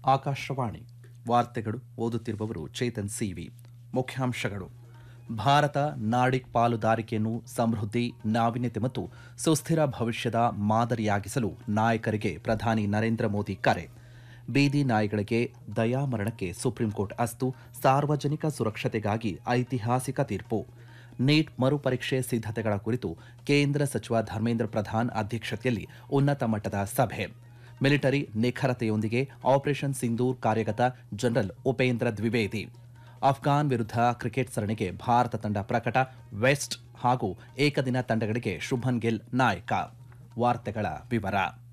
ಆಕಾಶವಾಣಿ ವಾರ್ತೆಗಳು ಓದುತ್ತಿರುವವರು ಚೇತನ್ ಸಿವಿ ಮುಖ್ಯಾಂಶಗಳು ಭಾರತ ನಾಡಿಕ್ ಪಾಲುದಾರಿಕೆಯನ್ನು ಸಮೃದ್ಧಿ ನಾವೀನ್ಯತೆ ಮತ್ತು ಸುಸ್ಥಿರ ಭವಿಷ್ಯದ ಮಾದರಿಯಾಗಿಸಲು ನಾಯಕರಿಗೆ ಪ್ರಧಾನಿ ನರೇಂದ್ರ ಮೋದಿ ಕರೆ ಬೀದಿ ನಾಯಿಗಳಿಗೆ ದಯಾಮರಣಕ್ಕೆ ಸುಪ್ರೀಂಕೋರ್ಟ್ ಅಸ್ತು ಸಾರ್ವಜನಿಕ ಸುರಕ್ಷತೆಗಾಗಿ ಐತಿಹಾಸಿಕ ತೀರ್ಪು ನೀಟ್ ಮರುಪರೀಕ್ಷೆ ಸಿದ್ಧತೆಗಳ ಕುರಿತು ಕೇಂದ್ರ ಸಚಿವ ಧರ್ಮೇಂದ್ರ ಪ್ರಧಾನ್ ಅಧ್ಯಕ್ಷತೆಯಲ್ಲಿ ಉನ್ನತ ಮಟ್ಟದ ಸಭೆ ಮಿಲಿಟರಿ ನಿಖರತೆಯೊಂದಿಗೆ ಆಪರೇಷನ್ ಸಿಂಧೂರ್ ಕಾರ್ಯಗತ ಜನರಲ್ ಉಪೇಂದ್ರ ದ್ವಿವೇದಿ ಅಫ್ಘಾನ್ ವಿರುದ್ಧ ಕ್ರಿಕೆಟ್ ಸರಣಿಗೆ ಭಾರತ ತಂಡ ಪ್ರಕಟ ವೆಸ್ಟ್ ಹಾಗೂ ಏಕದಿನ ತಂಡಗಳಿಗೆ ಶುಭನ್ ಗಿಲ್ ನಾಯಕ ವಾರ್ತೆಗಳ ವಿವರ